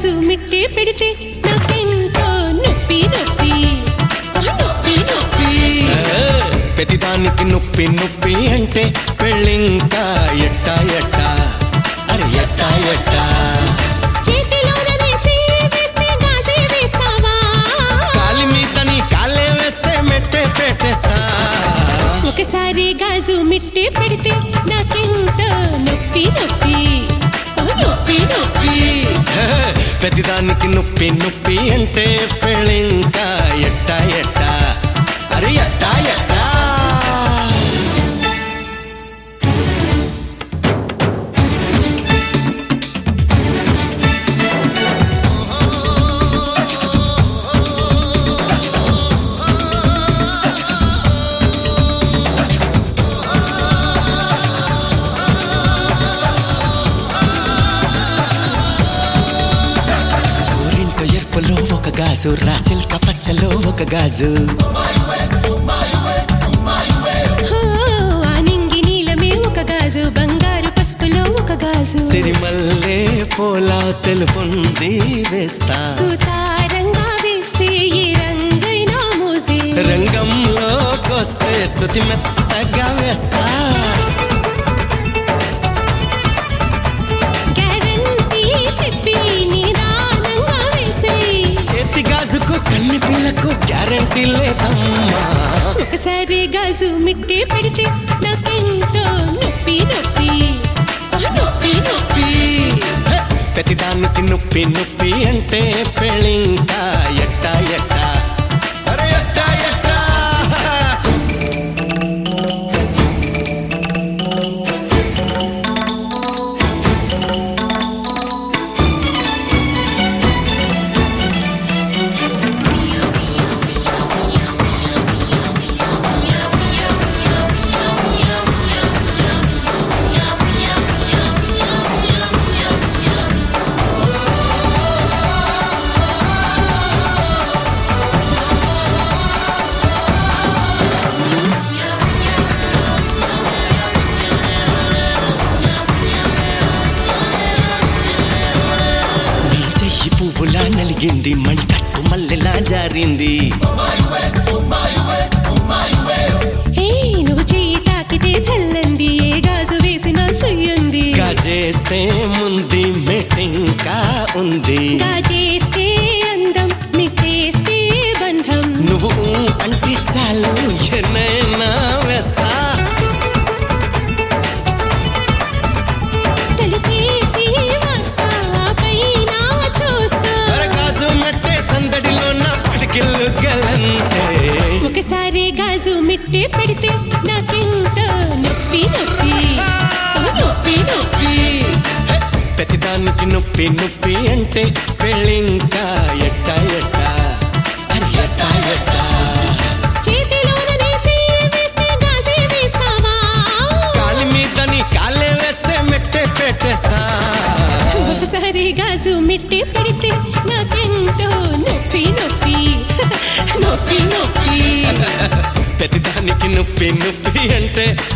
గాజు మిట్టి పెడితే నాకెంతో నొప్పి నొప్పి ఆ, నొప్పి నొప్పి ప్రతిదానికి నొప్పి నొప్పి అంటే పెళ్ళింకా ఎట్టా ఎట్టా అరే ఎట్టా ఎట్టా చేతిలోననే చెయ్యి వేస్తే గాజే వేస్తావా కాలి మీదని కాలే వేస్తే మెట్టే పెట్టేస్తా ఒకసారి గాజు మిట్టి పెడితే నాకెంతో నొప్పి నొప్పి ఆ, నొప్పి నొప్పి ప్రతిదానికి నొప్పి నొప్పి అంటే పెళ్ళింకా ఎట్టా ఎట్టా అరే ఎట్టా ఎట్టా ఊరింట ఎర్పలో ఒక గాజు రాచిల్క పచ్చలో ఒక గాజు హో, ఆ నింగి నీలమే ఒక గాజు బంగారు పసుపులో ఒక గాజు సిరిమల్లే పోలా తెలుపుంది వేస్తా సుతారంగా వేస్తే ఈ రంగైనా మోసే రంగంలోకొస్తే స్థుతి మెత్తగా వేస్తా గ్యారంటీ చెప్పి నిదానంగా వేసే చేతి గాజుకు కన్ని పిల్లకు గ్యారంటీ లేదమ్మా ఒకసారి గాజు మిట్టి పెడితే నాకెంతో నొప్పి నొప్పి ఆ, నొప్పి నొప్పి హే! ప్రతిదానికి నొప్పి నొప్పి అంటే పెళ్ళింకా ఎట్టా ఎట్టా అరే ఎట్టా ఎట్టా నీ చెయ్యి పువ్వులా నలిగింది మణికట్టు మల్లెలా జారింది ఏ నువ్వు చెయ్యి తాకితే చల్లంది ఏ గాజు వేసిన సుయ్యంది గాజేస్తే ముంది మెటింకా ఉంది గాజేస్తే అందం నిట్టేస్తే బంధం నువ్వు ఊ అంటే చాలు ఎన్నైనా వేస్తా తలుపేసి వస్తా పైన చూస్తా అరే గాజు మెట్టే సందడిలో నా పిడికిళ్ళు గలంతే ఒకసారి గాజు మిట్టి పెడితే నాకెంతో నొప్పి నొప్పి ఆ, నొప్పి నొప్పి హే! ప్రతిదానికి నొప్పి నొప్పి అంటే పెళ్ళింకా ఎట్టా ఎట్టా అరే ఎట్టా ఎట్టా చేతిలోననే చెయ్యి వేస్తే గాజే వేస్తావా కాలి మీదని కాలే వేస్తే మెట్టే పెట్టేస్తా ఒకసారి గాజు మిట్టి పెడితే నాకెంతో నొప్పి నొప్పి నొప్పి నొప్పి ప్రతిదానికి నొప్పి నొప్పి అంటే